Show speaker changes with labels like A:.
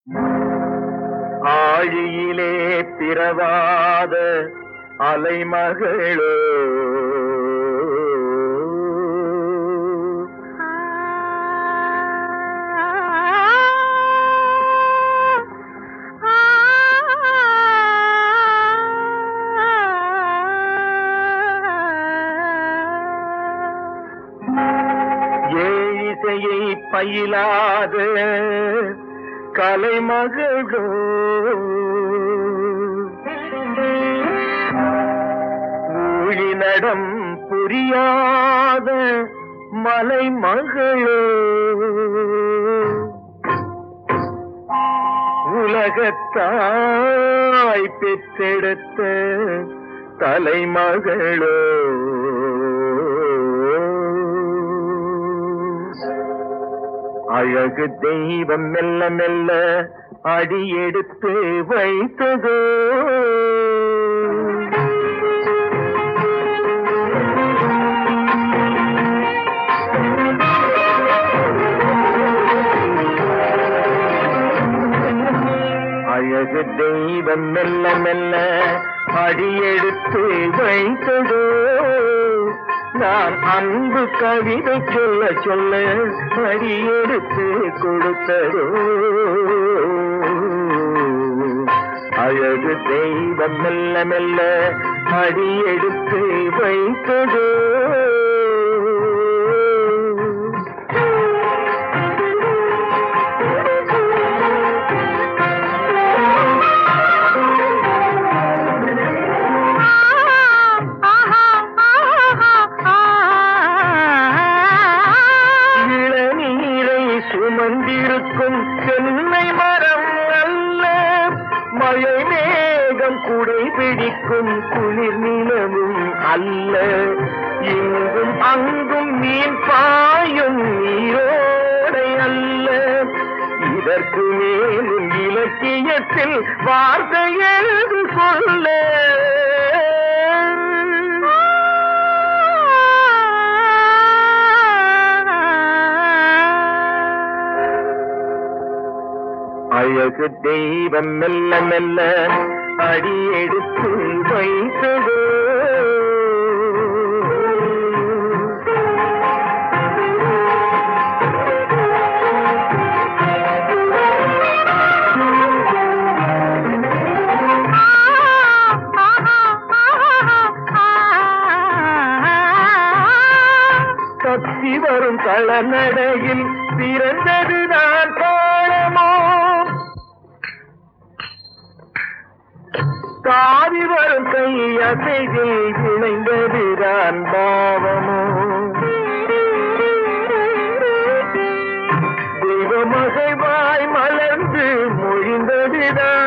A: ஆழியிலே பிறவாத அலைமகளோ ஏழிசையை பயிலாத கலைமகளோ ஊழி நடம் புரியாத மலைமகளோ உலகத்தாய் பெற்றெடுத்த தலைமகளோ அழகு தெய்வம் மெல்ல மெல்ல அடியெடுத்து வைத்ததோ அழகு தெய்வம் மெல்ல மெல்ல அடியெடுத்து வைத்ததோ நான் அன்பு கவிதை சொல்ல சொல்ல அடியெடுத்து கொடுத்ததோ அழகு தெய்வம் மெல்ல மெல்ல அடியெடுத்து வைத்ததோ இளநீரை சுமந்திருக்கும் சென்னை மரம் அல்ல மழை மேகம் குடை பிடிக்கும் குளிர் நிலவும் அல்ல இங்கும் அங்கும் மீன் பாயும் நீரோடை அல்ல இதற்கு மேலும் இலக்கியத்தில் வார்த்தை எழுது சொல்ல அழகு தெய்வம் மெல்ல மெல்ல அடியெடுத்து வைத்ததோ தப்பி வரும் களநடையில் பிறந்தது நான் பாடமோ தாவி வரும் கை அசைவில் இணைந்ததுதான் பாவமோ தெய்வமகைவாய் மலர்ந்து மொழிந்ததுதான்